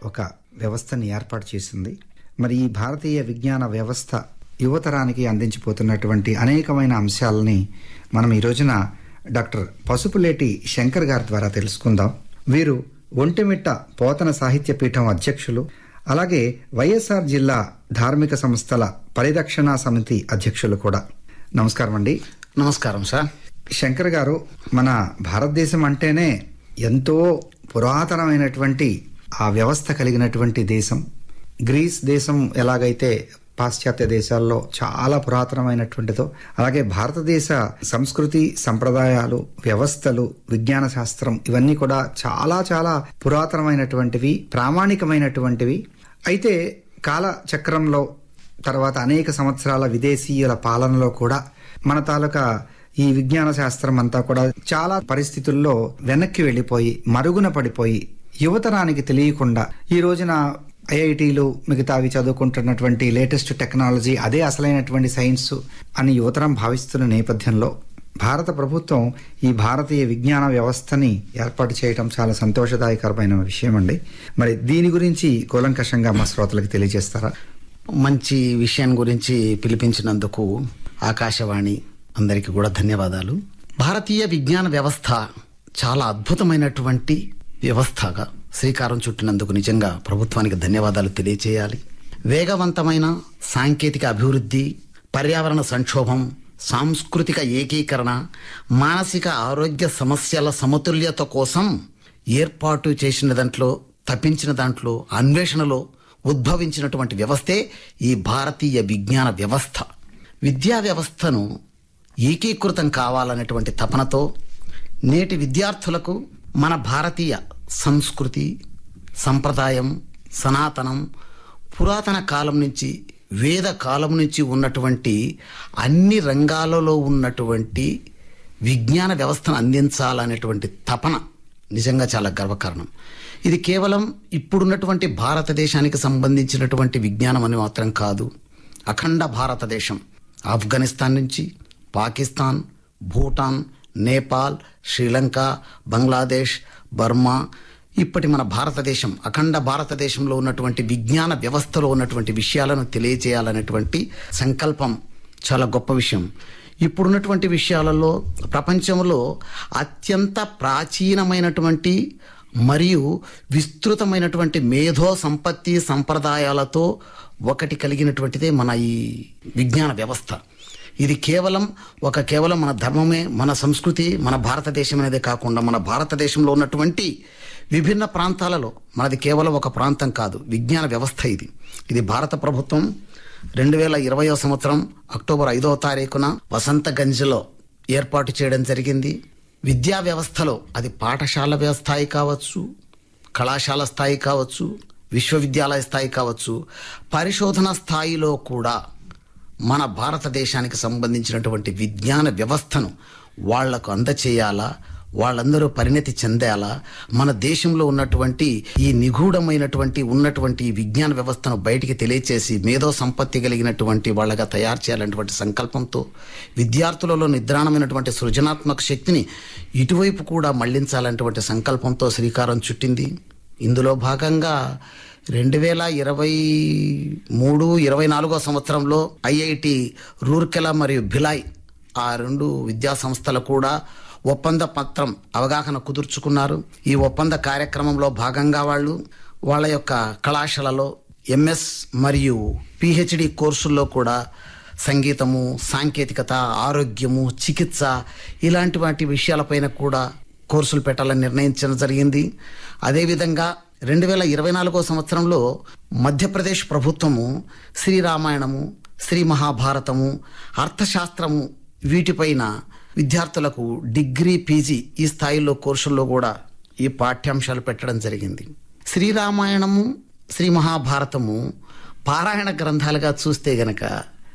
ఒక వ్యవస్థని ఏర్పాటు చేసింది మరి ఈ భారతీయ విజ్ఞాన వ్యవస్థ యువతరానికి అందించిపోతున్నటువంటి అనేకమైన అంశాలని మనం ఈ రోజున డాక్టర్ పసుపులేటి శంకర్ గారి ద్వారా తెలుసుకుందాం వీరు ఒంటిమిట్ట పోతన సాహిత్య పీఠం అధ్యక్షులు అలాగే వైఎస్ఆర్ జిల్లా ధార్మిక సంస్థల పరిరక్షణ సమితి అధ్యక్షులు కూడా నమస్కారం అండి నమస్కారం సార్ శంకర్ గారు మన భారతదేశం అంటేనే ఎంతో పురాతనమైనటువంటి ఆ వ్యవస్థ కలిగినటువంటి దేశం గ్రీస్ దేశం ఎలాగైతే పాశ్చాత్య దేశాల్లో చాలా పురాతనమైనటువంటిదో అలాగే భారతదేశ సంస్కృతి సంప్రదాయాలు వ్యవస్థలు విజ్ఞాన శాస్త్రం ఇవన్నీ కూడా చాలా చాలా పురాతనమైనటువంటివి ప్రామాణికమైనటువంటివి అయితే కాల చక్రంలో తర్వాత అనేక సంవత్సరాల విదేశీయుల పాలనలో కూడా మన తాలూకా ఈ విజ్ఞాన శాస్త్రం అంతా కూడా చాలా పరిస్థితుల్లో వెనక్కి వెళ్ళిపోయి మరుగున పడిపోయి యువతరానికి తెలియకుండా ఈ రోజున ఐఐటీలు మిగతావి చదువుకుంటున్నటువంటి లేటెస్ట్ టెక్నాలజీ అదే అసలైనటువంటి సైన్స్ అని యువతరం భావిస్తున్న నేపథ్యంలో భారత ప్రభుత్వం ఈ భారతీయ విజ్ఞాన వ్యవస్థని ఏర్పాటు చేయడం చాలా సంతోషదాయకరమైన విషయం అండి మరి దీని గురించి కూలంకషంగా మా శ్రోతలకు తెలియజేస్తారా మంచి విషయం గురించి పిలిపించినందుకు ఆకాశవాణి అందరికీ కూడా ధన్యవాదాలు భారతీయ విజ్ఞాన వ్యవస్థ చాలా అద్భుతమైనటువంటి వ్యవస్థగా శ్రీకారం చుట్టినందుకు నిజంగా ప్రభుత్వానికి ధన్యవాదాలు తెలియచేయాలి వేగవంతమైన సాంకేతిక అభివృద్ధి పర్యావరణ సంక్షోభం సాంస్కృతిక ఏకీకరణ మానసిక ఆరోగ్య సమస్యల సమతుల్యత కోసం ఏర్పాటు చేసిన దాంట్లో తప్పించిన దాంట్లో అన్వేషణలో ఉద్భవించినటువంటి వ్యవస్థే ఈ భారతీయ విజ్ఞాన వ్యవస్థ విద్యా వ్యవస్థను ఏకీకృతం కావాలనేటువంటి తపనతో నేటి విద్యార్థులకు మన భారతీయ సంస్కృతి సంప్రదాయం సనాతనం పురాతన కాలం నుంచి వేద కాలం నుంచి ఉన్నటువంటి అన్ని రంగాలలో ఉన్నటువంటి విజ్ఞాన వ్యవస్థను అందించాలనేటువంటి తపన నిజంగా చాలా గర్వకారణం ఇది కేవలం ఇప్పుడున్నటువంటి భారతదేశానికి సంబంధించినటువంటి విజ్ఞానం అని మాత్రం కాదు అఖండ భారతదేశం ఆఫ్ఘనిస్తాన్ నుంచి పాకిస్తాన్ భూటాన్ నేపాల్ శ్రీలంక బంగ్లాదేశ్ బర్మా ఇప్పటి మన భారతదేశం అఖండ భారతదేశంలో ఉన్నటువంటి విజ్ఞాన వ్యవస్థలో ఉన్నటువంటి విషయాలను తెలియజేయాలనేటువంటి సంకల్పం చాలా గొప్ప విషయం ఇప్పుడున్నటువంటి విషయాలలో ప్రపంచంలో అత్యంత ప్రాచీనమైనటువంటి మరియు విస్తృతమైనటువంటి మేధో సంపత్తి సంప్రదాయాలతో ఒకటి కలిగినటువంటిదే మన ఈ విజ్ఞాన వ్యవస్థ ఇది కేవలం ఒక కేవలం మన ధర్మమే మన సంస్కృతి మన భారతదేశం అనేదే కాకుండా మన భారతదేశంలో ఉన్నటువంటి విభిన్న ప్రాంతాలలో మనది కేవలం ఒక ప్రాంతం కాదు విజ్ఞాన వ్యవస్థ ఇది ఇది భారత ప్రభుత్వం రెండు వేల ఇరవయో సంవత్సరం అక్టోబర్ ఐదవ తారీఖున వసంతగంజ్లో ఏర్పాటు చేయడం జరిగింది విద్యా వ్యవస్థలో అది పాఠశాల స్థాయి కావచ్చు కళాశాల స్థాయి కావచ్చు విశ్వవిద్యాలయ స్థాయి కావచ్చు పరిశోధన స్థాయిలో కూడా మన భారతదేశానికి సంబంధించినటువంటి విజ్ఞాన వ్యవస్థను వాళ్లకు అందచేయాలా వాళ్ళందరూ పరిణతి చెందేలా మన దేశంలో ఉన్నటువంటి ఈ నిగూఢమైనటువంటి ఉన్నటువంటి ఈ విజ్ఞాన వ్యవస్థను బయటికి తెలియచేసి మేధో సంపత్తి కలిగినటువంటి వాళ్ళగా తయారు చేయాలనేటువంటి సంకల్పంతో విద్యార్థులలో నిద్రాణమైనటువంటి సృజనాత్మక శక్తిని ఇటువైపు కూడా మళ్లించాలనేటువంటి సంకల్పంతో శ్రీకారం చుట్టింది ఇందులో భాగంగా రెండు వేల ఇరవై మూడు ఇరవై నాలుగో సంవత్సరంలో ఐఐటి రూర్కెలా మరియు భిలాయ్ ఆ రెండు విద్యా సంస్థలు కూడా ఒప్పంద పత్రం అవగాహన కుదుర్చుకున్నారు ఈ ఒప్పంద కార్యక్రమంలో భాగంగా వాళ్ళు వాళ్ళ యొక్క కళాశాలలో ఎంఎస్ మరియు పిహెచ్డి కోర్సుల్లో కూడా సంగీతము సాంకేతికత ఆరోగ్యము చికిత్స ఇలాంటి వాటి విషయాలపైన కూడా కోర్సులు పెట్టాలని నిర్ణయించడం జరిగింది అదేవిధంగా రెండు వేల ఇరవై నాలుగో సంవత్సరంలో మధ్యప్రదేశ్ ప్రభుత్వము శ్రీరామాయణము శ్రీ మహాభారతము అర్థశాస్త్రము వీటిపైన విద్యార్థులకు డిగ్రీ పీజీ ఈ స్థాయిలో కోర్సుల్లో కూడా ఈ పాఠ్యాంశాలు పెట్టడం జరిగింది శ్రీరామాయణము శ్రీ మహాభారతము పారాయణ గ్రంథాలుగా చూస్తే గనక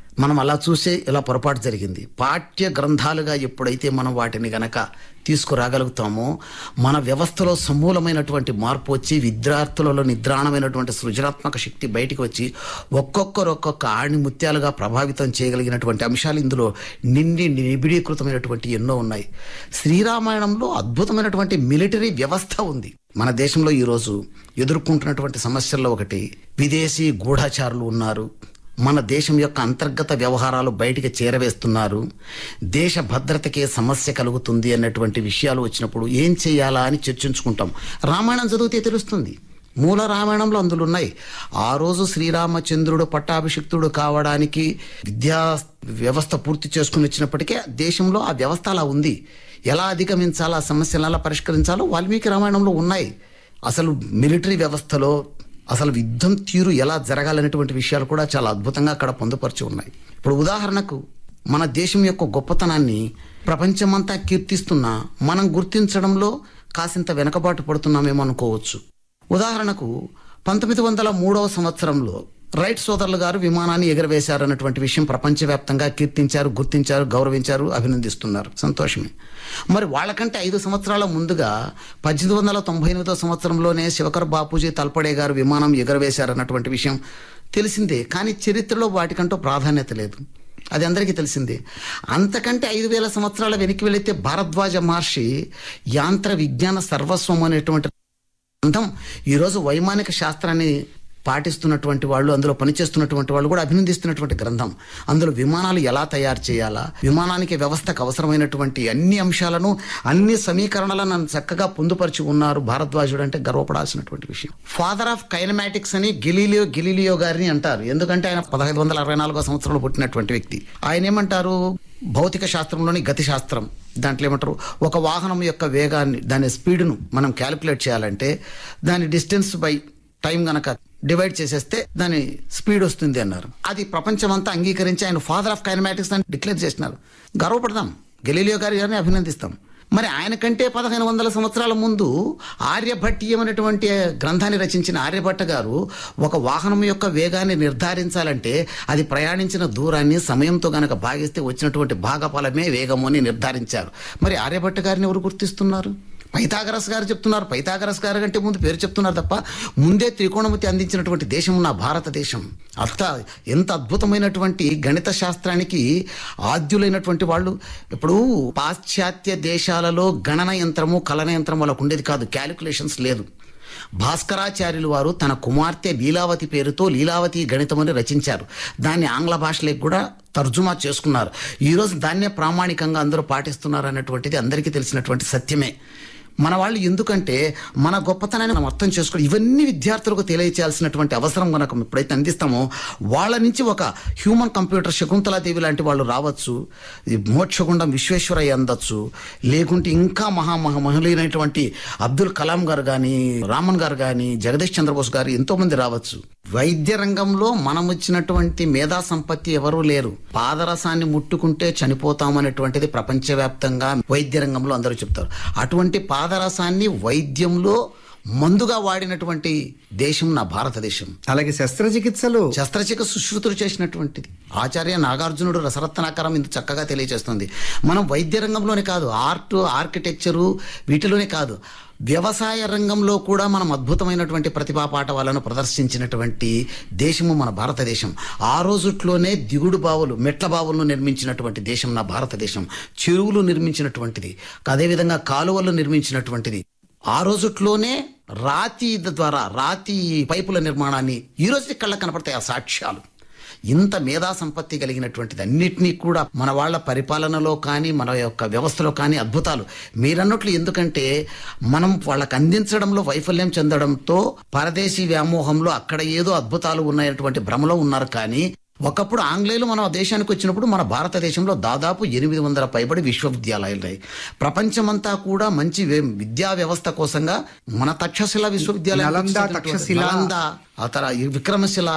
మనం అలా చూసే ఇలా పొరపాటు జరిగింది పాఠ్య గ్రంథాలుగా ఎప్పుడైతే మనం వాటిని గనక తీసుకురాగలుగుతామో మన వ్యవస్థలో సమూలమైనటువంటి మార్పు వచ్చి విద్యార్థులలో నిద్రాణమైనటువంటి సృజనాత్మక శక్తి బయటికి వచ్చి ఒక్కొక్కరు ఒక్కొక్క ఆణి ముత్యాలుగా ప్రభావితం చేయగలిగినటువంటి అంశాలు ఇందులో నిండి నిబిడీకృతమైనటువంటి ఎన్నో ఉన్నాయి శ్రీరామాయణంలో అద్భుతమైనటువంటి మిలిటరీ వ్యవస్థ ఉంది మన దేశంలో ఈరోజు ఎదుర్కొంటున్నటువంటి సమస్యల్లో ఒకటి విదేశీ గూఢచారులు ఉన్నారు మన దేశం యొక్క అంతర్గత వ్యవహారాలు బయటికి చేరవేస్తున్నారు దేశ భద్రతకే సమస్య కలుగుతుంది అన్నటువంటి విషయాలు వచ్చినప్పుడు ఏం చేయాలా అని చర్చించుకుంటాం రామాయణం చదివితే తెలుస్తుంది మూల రామాయణంలో అందులో ఉన్నాయి ఆ రోజు శ్రీరామచంద్రుడు పట్టాభిషిక్తుడు కావడానికి విద్యా వ్యవస్థ పూర్తి చేసుకుని వచ్చినప్పటికే దేశంలో ఆ వ్యవస్థ అలా ఉంది ఎలా అధిగమించాలో ఆ సమస్యలను ఎలా పరిష్కరించాలో వాల్మీకి రామాయణంలో ఉన్నాయి అసలు మిలిటరీ వ్యవస్థలో అసలు యుద్ధం తీరు ఎలా జరగాలనేటువంటి విషయాలు కూడా చాలా అద్భుతంగా అక్కడ పొందుపరిచి ఉన్నాయి ఇప్పుడు ఉదాహరణకు మన దేశం యొక్క గొప్పతనాన్ని ప్రపంచమంతా కీర్తిస్తున్నా మనం గుర్తించడంలో కాసింత వెనకబాటు పడుతున్నామేమో అనుకోవచ్చు ఉదాహరణకు పంతొమ్మిది వందల మూడవ సంవత్సరంలో రైట్ సోదరులు గారు విమానాన్ని ఎగరవేశారన్నటువంటి విషయం ప్రపంచవ్యాప్తంగా కీర్తించారు గుర్తించారు గౌరవించారు అభినందిస్తున్నారు సంతోషమే మరి వాళ్ళకంటే ఐదు సంవత్సరాల ముందుగా పద్దెనిమిది వందల తొంభై ఎనిమిదో సంవత్సరంలోనే శివకర్ బాపూజీ తల్పడే గారు విమానం ఎగరవేశారన్నటువంటి విషయం తెలిసిందే కానీ చరిత్రలో వాటికంటూ ప్రాధాన్యత లేదు అది అందరికీ తెలిసిందే అంతకంటే ఐదు వేల సంవత్సరాల వెనక్కి వెళితే భారద్వాజ మహర్షి యాంత్ర విజ్ఞాన సర్వస్వం అనేటువంటి గ్రంథం ఈరోజు వైమానిక శాస్త్రాన్ని పాటిస్తున్నటువంటి వాళ్ళు అందులో పనిచేస్తున్నటువంటి వాళ్ళు కూడా అభినందిస్తున్నటువంటి గ్రంథం అందులో విమానాలు ఎలా తయారు చేయాలా విమానానికి వ్యవస్థకు అవసరమైనటువంటి అన్ని అంశాలను అన్ని సమీకరణలను చక్కగా పొందుపరిచి ఉన్నారు భారద్వాజుడు అంటే గర్వపడాల్సినటువంటి విషయం ఫాదర్ ఆఫ్ కైనమాటిక్స్ అని గిలీలియో గిలీలియో గారిని అంటారు ఎందుకంటే ఆయన పదహైదు వందల అరవై నాలుగో సంవత్సరంలో పుట్టినటువంటి వ్యక్తి ఆయన ఏమంటారు భౌతిక శాస్త్రంలోని గతి శాస్త్రం దాంట్లో ఏమంటారు ఒక వాహనం యొక్క వేగాన్ని దాని స్పీడ్ను మనం క్యాలిక్యులేట్ చేయాలంటే దాని డిస్టెన్స్ బై టైం గనక డివైడ్ చేసేస్తే దాని స్పీడ్ వస్తుంది అన్నారు అది ప్రపంచమంతా అంగీకరించి ఆయన ఫాదర్ ఆఫ్ కైనమాటిక్స్ అని డిక్లేర్ చేసినారు గర్వపడదాం గెలీలియో గారి గారిని అభినందిస్తాం మరి ఆయన కంటే పదహైదు వందల సంవత్సరాల ముందు ఆర్యభట్టీయం అనేటువంటి గ్రంథాన్ని రచించిన ఆర్యభట్ట గారు ఒక వాహనం యొక్క వేగాన్ని నిర్ధారించాలంటే అది ప్రయాణించిన దూరాన్ని సమయంతో గనక భాగిస్తే వచ్చినటువంటి భాగఫలమే వేగము అని నిర్ధారించారు మరి ఆర్యభట్ట గారిని ఎవరు గుర్తిస్తున్నారు పైథాగరస్ గారు చెప్తున్నారు పైథాగరస్ గారు కంటే ముందు పేరు చెప్తున్నారు తప్ప ముందే త్రికోణమతి అందించినటువంటి దేశం నా భారతదేశం అంత ఎంత అద్భుతమైనటువంటి గణిత శాస్త్రానికి ఆద్యులైనటువంటి వాళ్ళు ఇప్పుడు పాశ్చాత్య దేశాలలో గణన యంత్రము కలన యంత్రం వాళ్ళకు ఉండేది కాదు క్యాలిక్యులేషన్స్ లేదు భాస్కరాచార్యులు వారు తన కుమార్తె లీలావతి పేరుతో లీలావతి గణితమని రచించారు దాన్ని ఆంగ్ల భాషలోకి కూడా తర్జుమా చేసుకున్నారు ఈరోజు దాన్నే ప్రామాణికంగా అందరూ పాటిస్తున్నారు అన్నటువంటిది అందరికీ తెలిసినటువంటి సత్యమే మన వాళ్ళు ఎందుకంటే మన గొప్పతనాన్ని మనం అర్థం చేసుకోవాలి ఇవన్నీ విద్యార్థులకు తెలియచేయాల్సినటువంటి అవసరం కనుక ఎప్పుడైతే అందిస్తామో వాళ్ళ నుంచి ఒక హ్యూమన్ కంప్యూటర్ శకుంతలాదేవి లాంటి వాళ్ళు రావచ్చు ఈ మోక్షగుండం విశ్వేశ్వరయ్య అందొచ్చు లేకుంటే ఇంకా మహామహా మహులైనటువంటి అబ్దుల్ కలాం గారు కానీ రామన్ గారు కానీ జగదీష్ చంద్రబోస్ గారు ఎంతో మంది రావచ్చు వైద్య రంగంలో మనం వచ్చినటువంటి మేధా సంపత్తి ఎవరూ లేరు పాదరసాన్ని ముట్టుకుంటే చనిపోతామనేటువంటిది ప్రపంచవ్యాప్తంగా వైద్య రంగంలో అందరూ చెప్తారు అటువంటి పాదరసాన్ని వైద్యంలో మందుగా వాడినటువంటి దేశం నా భారతదేశం అలాగే శస్త్రచికిత్సలు శస్త్రచికిత్స సుశ్రుతులు చేసినటువంటిది ఆచార్య నాగార్జునుడు రసరత్నాకరం ఇంత చక్కగా తెలియజేస్తుంది మనం వైద్య రంగంలోనే కాదు ఆర్ట్ ఆర్కిటెక్చరు వీటిలోనే కాదు వ్యవసాయ రంగంలో కూడా మనం అద్భుతమైనటువంటి ప్రతిభా పాఠవాలను ప్రదర్శించినటువంటి దేశము మన భారతదేశం ఆ రోజుట్లోనే దిగుడు బావులు మెట్ల బావులను నిర్మించినటువంటి దేశం నా భారతదేశం చెరువులు నిర్మించినటువంటిది అదేవిధంగా కాలువలు నిర్మించినటువంటిది ఆ రోజుట్లోనే రాతి ద్వారా రాతి పైపుల నిర్మాణాన్ని ఈ రోజు కళ్ళ కనపడతాయి ఆ సాక్ష్యాలు ఇంత మేధా సంపత్తి కలిగినటువంటిది అన్నిటినీ కూడా మన వాళ్ళ పరిపాలనలో కానీ మన యొక్క వ్యవస్థలో కానీ అద్భుతాలు మీరన్నట్లు ఎందుకంటే మనం వాళ్ళకి అందించడంలో వైఫల్యం చెందడంతో పరదేశీ వ్యామోహంలో అక్కడ ఏదో అద్భుతాలు ఉన్నాయటువంటి భ్రమలో ఉన్నారు కానీ ఒకప్పుడు ఆంగ్లేయులు మన దేశానికి వచ్చినప్పుడు మన భారతదేశంలో దాదాపు ఎనిమిది వందల పైబడి విశ్వవిద్యాలయాలు ఉన్నాయి ప్రపంచమంతా కూడా మంచి వే- విద్యా వ్యవస్థ కోసంగా మన తక్షశిల విశ్వవిద్యాలయం నలంద, తక్షశిల. నలంద, ఆ తర్వాత ఈ విక్రమశిల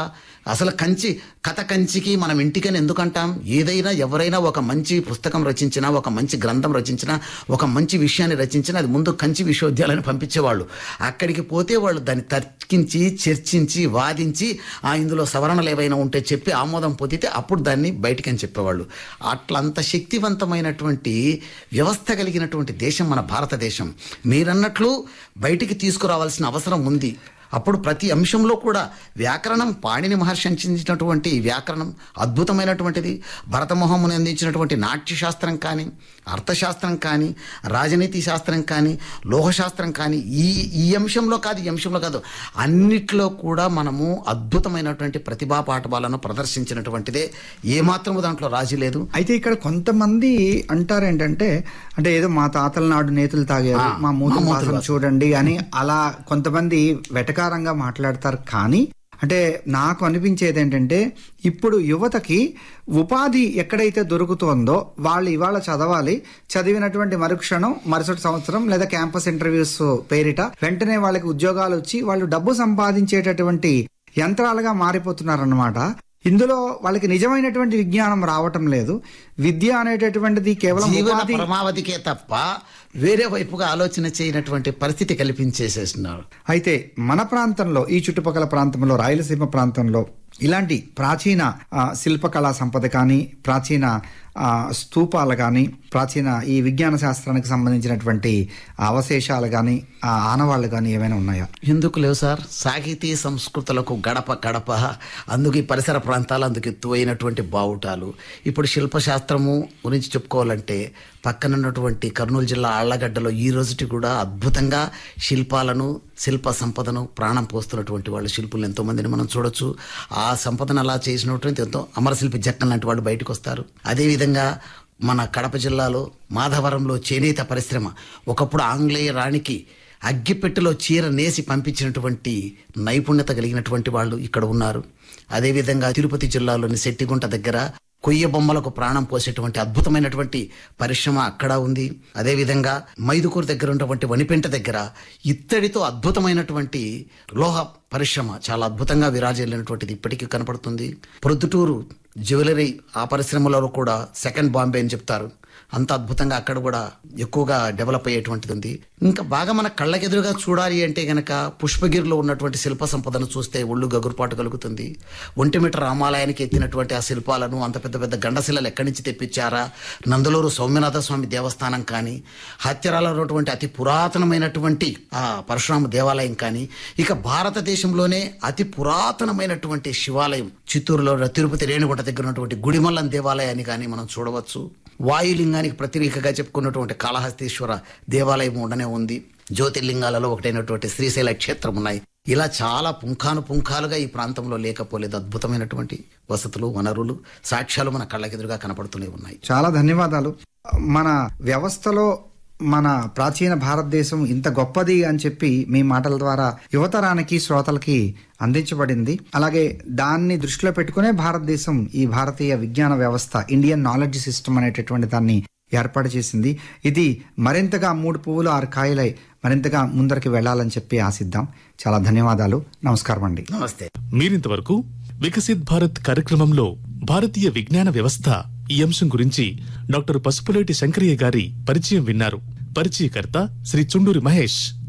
అసలు కంచి కథ కంచికి మనం ఇంటికని ఎందుకంటాం ఏదైనా ఎవరైనా ఒక మంచి పుస్తకం రచించినా ఒక మంచి గ్రంథం రచించినా ఒక మంచి విషయాన్ని రచించినా అది ముందు కంచి విశ్వవిద్యాలయాన్ని పంపించేవాళ్ళు అక్కడికి పోతే వాళ్ళు దాన్ని తర్కించి చర్చించి వాదించి ఆ ఇందులో సవరణలు ఏవైనా ఉంటే చెప్పి ఆమోదం పొందితే అప్పుడు దాన్ని బయటికని చెప్పేవాళ్ళు అట్లంత శక్తివంతమైనటువంటి వ్యవస్థ కలిగినటువంటి దేశం మన భారతదేశం మీరన్నట్లు బయటికి తీసుకురావాల్సిన అవసరం ఉంది అప్పుడు ప్రతి అంశంలో కూడా వ్యాకరణం పాణిని మహర్షి అందించినటువంటి వ్యాకరణం అద్భుతమైనటువంటిది భరతమోహముని అందించినటువంటి నాట్యశాస్త్రం కానీ అర్థశాస్త్రం కానీ రాజనీతి శాస్త్రం కానీ లోహశాస్త్రం కానీ ఈ ఈ అంశంలో కాదు ఈ అంశంలో కాదు అన్నిట్లో కూడా మనము అద్భుతమైనటువంటి ప్రతిభా పాఠవాలను ప్రదర్శించినటువంటిదే ఏమాత్రము దాంట్లో రాజీ లేదు అయితే ఇక్కడ కొంతమంది అంటారు ఏంటంటే అంటే ఏదో మా తాతల నాడు నేతులు తాగారు ఆ, మా మూతుల మా మూతుల వాసన చూడండి అని అలా కొంతమంది వెటకారంగా మాట్లాడతారు కానీ అంటే నాకు అనిపించేది ఏంటంటే ఇప్పుడు యువతకి ఉపాధి ఎక్కడైతే దొరుకుతోందో వాళ్ళు ఇవాళ చదవాలి చదివినటువంటి మరుక్షణం మరుసటి సంవత్సరం లేదా క్యాంపస్ ఇంటర్వ్యూస్ పేరిట వెంటనే వాళ్ళకి ఉద్యోగాలు వచ్చి వాళ్ళు డబ్బు సంపాదించేటటువంటి యంత్రాలుగా మారిపోతున్నారన్నమాట ఇందులో వాళ్ళకి నిజమైనటువంటి విజ్ఞానం రావటం లేదు విద్య అనేటటువంటిది కేవలం జీవన ఉపాధి పరమావధికే తప్ప వేరే వైపుగా ఆలోచన చేయనటువంటి పరిస్థితి కల్పించేసేస్తున్నారు అయితే మన ప్రాంతంలో ఈ చుట్టుపక్కల ప్రాంతంలో రాయలసీమ ప్రాంతంలో ఇలాంటి ప్రాచీన ఆ, శిల్పకళా సంపద కానీ ప్రాచీన ఆ, స్తూపాలు కానీ ప్రాచీన ఈ విజ్ఞాన శాస్త్రానికి సంబంధించినటువంటి అవశేషాలు కానీ ఆనవాళ్లు కానీ ఏమైనా ఉన్నాయా ఎందుకు లేవు సార్ సాహితీ సంస్కృతులకు గడప గడప అందుకు ఈ పరిసర ప్రాంతాలు అందుకు ఎత్తువైనటువంటి బావుటాలు ఇప్పుడు శిల్పశాస్త్రము గురించి చెప్పుకోవాలంటే పక్కనున్నటువంటి కర్నూలు జిల్లా ఆళ్లగడ్డలో ఈ రోజుటి కూడా అద్భుతంగా శిల్పాలను శిల్ప సంపదను ప్రాణం పోస్తున్నటువంటి వాళ్ళు శిల్పులు ఎంతో మందిని మనం చూడొచ్చు ఆ సంపదను అలా చేసినటువంటి ఎంతో అమరశిల్పి జక్కన్ లాంటి వాళ్ళు బయటకు వస్తారు అదేవిధంగా మన కడప జిల్లాలో మాధవరంలో చేనేత పరిశ్రమ ఒకప్పుడు ఆంగ్లేయ రాణికి అగ్గిపెట్టెలో చీర నేసి పంపించినటువంటి నైపుణ్యత కలిగినటువంటి వాళ్ళు ఇక్కడ ఉన్నారు అదేవిధంగా తిరుపతి జిల్లాలోని శెట్టిగుంట దగ్గర కొయ్య బొమ్మలకు ప్రాణం పోసేటువంటి అద్భుతమైనటువంటి పరిశ్రమ అక్కడ ఉంది అదేవిధంగా మైదుకూరు దగ్గర ఉన్నటువంటి వనిపెంట దగ్గర ఇత్తడితో అద్భుతమైనటువంటి లోహ పరిశ్రమ చాలా అద్భుతంగా విరాజిల్లినటువంటిది ఇప్పటికీ కనపడుతుంది ప్రొద్దుటూరు జ్యువెలరీ ఆ పరిశ్రమలో కూడా సెకండ్ బాంబే అని చెప్తారు అంత అద్భుతంగా అక్కడ కూడా ఎక్కువగా డెవలప్ అయ్యేటువంటిది ఉంది ఇంకా బాగా మన కళ్ళకెదురుగా చూడాలి అంటే గనక పుష్పగిరిలో ఉన్నటువంటి శిల్ప సంపదను చూస్తే ఒళ్ళు గగురుపాటు కలుగుతుంది ఒంటిమిట రామాలయానికి ఎత్తినటువంటి ఆ శిల్పాలను అంత పెద్ద పెద్ద గండశిలలు ఎక్కడి నుంచి తెప్పించారా నందలూరు సౌమ్యనాథ స్వామి దేవస్థానం కానీ హత్యరాలో ఉన్నటువంటి అతి పురాతనమైనటువంటి ఆ పరశురామ దేవాలయం కానీ ఇక భారతదేశంలోనే అతి పురాతనమైనటువంటి శివాలయం చిత్తూరులో తిరుపతి రేణుగుంట దగ్గర ఉన్నటువంటి గుడిమల్లం దేవాలయాన్ని కానీ మనం చూడవచ్చు వాయులింగానికి ప్రతిరేకగా చెప్పుకున్నటువంటి కాళహస్తీశ్వర దేవాలయం ఉండనే ఉంది జ్యోతిర్లింగాలలో ఒకటైనటువంటి శ్రీశైల క్షేత్రం ఉన్నాయి ఇలా చాలా పుంఖాను పుంఖాలుగా ఈ ప్రాంతంలో లేకపోలేదు అద్భుతమైనటువంటి వసతులు వనరులు సాక్ష్యాలు మన కళ్ళకెదురుగా కనపడుతూనే ఉన్నాయి చాలా ధన్యవాదాలు మన వ్యవస్థలో మన ప్రాచీన భారతదేశం ఇంత గొప్పది అని చెప్పి మీ మాటల ద్వారా యువతరానికి శ్రోతలకి అందించబడింది అలాగే దాన్ని దృష్టిలో పెట్టుకునే భారతదేశం ఈ భారతీయ విజ్ఞాన వ్యవస్థ ఇండియన్ నాలెడ్జ్ సిస్టమ్ అనేటటువంటి దాన్ని ఏర్పాటు చేసింది ఇది మరింతగా మూడు పువ్వులు ఆరు కాయలై మరింతగా ముందరికి వెళ్ళాలని చెప్పి ఆశిద్దాం చాలా ధన్యవాదాలు నమస్కారం అండి నమస్తే మీరింతవరకు వికసిత్ భారత్ కార్యక్రమంలో భారతీయ విజ్ఞాన వ్యవస్థ ఈ అంశం గురించి డాక్టర్ పసుపులేటి శంకరయ్య గారి పరిచయం విన్నారు పరిచయకర్త శ్రీ చుండూరి మహేష్